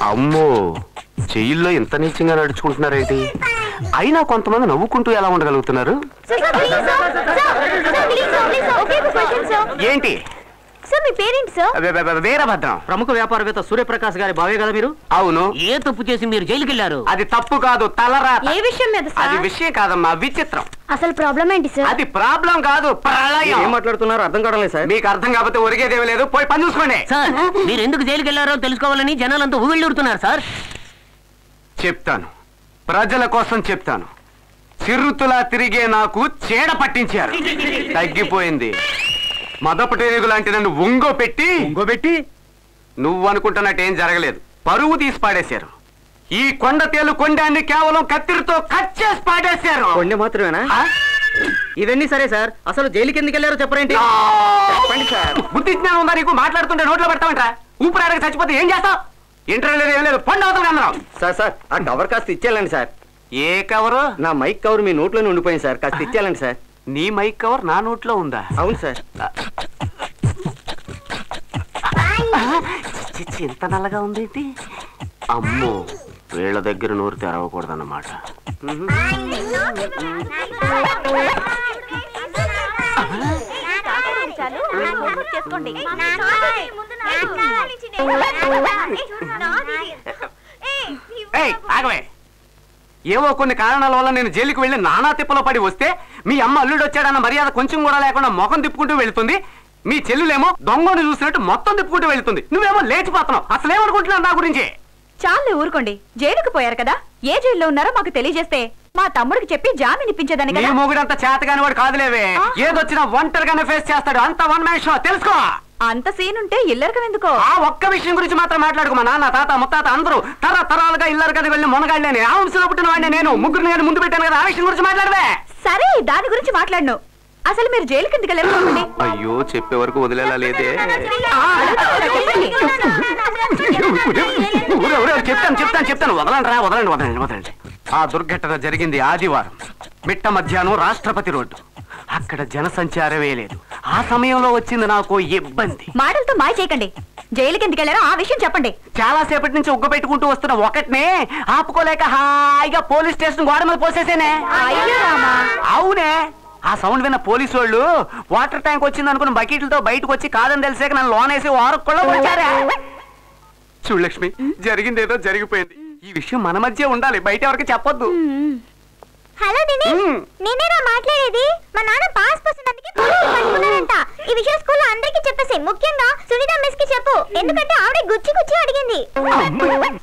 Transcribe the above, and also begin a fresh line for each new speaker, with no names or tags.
అమ్మో జైల్లో ఇంత నీచంగా నడుచుకుంటున్నారేంటి అయినా కొంతమంది నవ్వుకుంటూ ఎలా ఉండగలుగుతున్నారు ఏంటి
సార్ మీ పేరెంట్ సార్
వే- వే- వే- వీరభద్రం
ప్రముఖ వ్యాపారవేత్త సూర్యప్రకాష్ గారి బావే కదా మీరు
అవును
ఏ తప్పు చేసి మీరు జైలుకి వెళ్ళారు
అది తప్పు కాదు తలరా
ఏ విషయం మీద
అది
సార్
విషయం కాదమ్మా విచిత్రం
అసలు ప్రాబ్లం ఏంటి సార్
అది ప్రాబ్లం కాదు ప్రళయం
ఏం మాట్లాడుతున్నారు అర్థం కావడం లేదు సార్
మీకు అర్థం కాకపోతే ఒరిగేదేమీ లేదు పోయి పని చూసుకోండి
సార్ మీరు ఎందుకు జైలుకి వెళ్ళారో తెలుసుకోవాలని జనాలంతా ఉవ్విళ్ళూరుతున్నారు సార్
చెప్తాను ప్రజల కోసం చెప్తాను చిరుతులా తిరిగే నాకు చీడ పట్టించారు తగ్గిపోయింది మదపటేరుగు లాంటి నన్ను ఒంగో పెట్టి
ఇంకోబెట్టి
నువ్వు అనుకుంటున్నట్టు ఏం జరగలేదు పరువు తీసి పాడేశారు ఈ కొండ తేలు కొండాన్ని కేవలం కత్తిరితో కట్ చేసి పాడేశారు
కొండ మాత్రమేనా
ఆ?
ఇవన్నీ సరే సార్ అసలు జైలుకి ఎందుకు వెళ్ళారో చెప్పరేంటి
చెప్పండి సార్ బుద్ధి జ్ఞానం ఉందా నీకు మాట్లాడుతుంటే నోట్లో పెడతామంటరా ఊపిరి ఆడక చచ్చిపోతే ఏం చేస్తావు ఇంటర్వ్యూ లేదు ఏం లేదు పండు అవుతుంది అందరం
సార్ సార్ ఆ కవర్ కాస్త ఇచ్చేయాలండి సార్
ఏ కవరు
నా మైక్ కవర్ మీ నోట్లోనే ఉండిపోయింది సార్ కాస్త ఇచ్చేయాలండి సార్
నీ మైక్ కవర్ నా నోట్లో ఉందా
అవును సార్
చిచ్చి ఎంత నల్లగా ఉంది ఏంటి అమ్మో వీళ్ళ దగ్గర నోరు తెరవకూడదన్నమాట ఏయ్ ఆగవే ఏవో కొన్ని కారణాల వల్ల నేను జైలుకి వెళ్ళి నానా తిప్పలో పడి వస్తే మీ అమ్మ అల్లుడు వచ్చాడన్న మర్యాద కొంచెం కూడా లేకుండా ముఖం తిప్పుకుంటూ వెళ్తుంది మీ చెల్లులేమో దొంగను చూసినట్టు మొత్తం తిప్పుకుంటూ వెళ్తుంది నువ్వేమో లేచిపోతున్నావు అసలేమనుకుంటున్నావు నా గురించి
చాలే ఊరుకోండి జైలుకు పోయారు కదా ఏ జైల్లో ఉన్నారో మాకు తెలియజేస్తే మా తమ్ముడికి చెప్పి జామీన్ ఇప్పించేదాన్ని
నీ
కదా
మొగుడంత చేతగాని వాడు కాదులేవే
ఆ?
ఏదొచ్చినా ఒంటరిగానే ఫేస్ చేస్తాడు అంత వన్ మ్యాన్ షో తెలుసుకో
అంత సీన్ ఉంటే ఇల్లరికం ఎందుకో
ఆ ఒక్క విషయం గురించి మాత్రం మాట్లాడుకో మా నాన్న తాత ముత్తాత అందరూ తరతరాలుగా ఇల్లరు కదా వెళ్ళి మునగాళ్ళని ఆ వంశంలో పుట్టిన వాడిని నేను ముగ్గురిని కానీ ముందు పెట్టాను కదా ఆ విషయం గురించి మాట్లాడవే
సరే దాని గురించి మాట్లాడను అసలు మీరు జైలుకి ఎందుకు వెళ్ళారు చెప్పండి
అయ్యో చెప్పే వరకు వదిలేలా లేదే ఊరే, ఊరే, చెప్తాను చెప్తాను చెప్తాను వదలండి రా వదలండి వదలండి వదలండి ఆ దుర్ఘటన జరిగింది ఆదివారం మిట్ట మధ్యాహ్నం రాష్ట్రపతి రోడ్డు అక్కడ జనసంచారమే లేదు ఆ సమయంలో వచ్చింది నాకు ఇబ్బంది
మాటలతో మాయ చేయకండి జైలుకి ఎందుకు వెళ్ళారో ఆ విషయం చెప్పండి
చాలా సేపటి నుంచి ఉగ్గ పెట్టుకుంటూ వస్తున్న ఒకటినే ఆపుకోలేక హాయిగా పోలీస్ స్టేషన్ గోడ మీద పోసేసేనే
అయ్యో రామా.
అవునే ఆ సౌండ్ విన్న పోలీసు వాళ్ళు వాటర్ ట్యాంక్ వచ్చింది అనుకుని బకెట్లతో బయటకు వచ్చి కాదని తెలిసాక నన్ను లోన్ వేసి వారకుల్లో వచ్చారా చూడు లక్ష్మి జరిగింది ఏదో జరిగిపోయింది ఈ విషయం మన మధ్య ఉండాలి బయట ఎవరికి చెప్పొద్దు
హలో నిని
మ్మ్.
నేనేరా మాట్లాడేది మా నాన్న పాస్ పోసినందుకే పోలీసులు పట్టుకున్నారంట ఈ విషయం స్కూల్లో అందరికీ చెప్పేసి ముఖ్యంగా సునీత మిస్ కి చెప్పు ఎందుకంటే ఆవిడ గుచ్చి గుచ్చి అడిగింది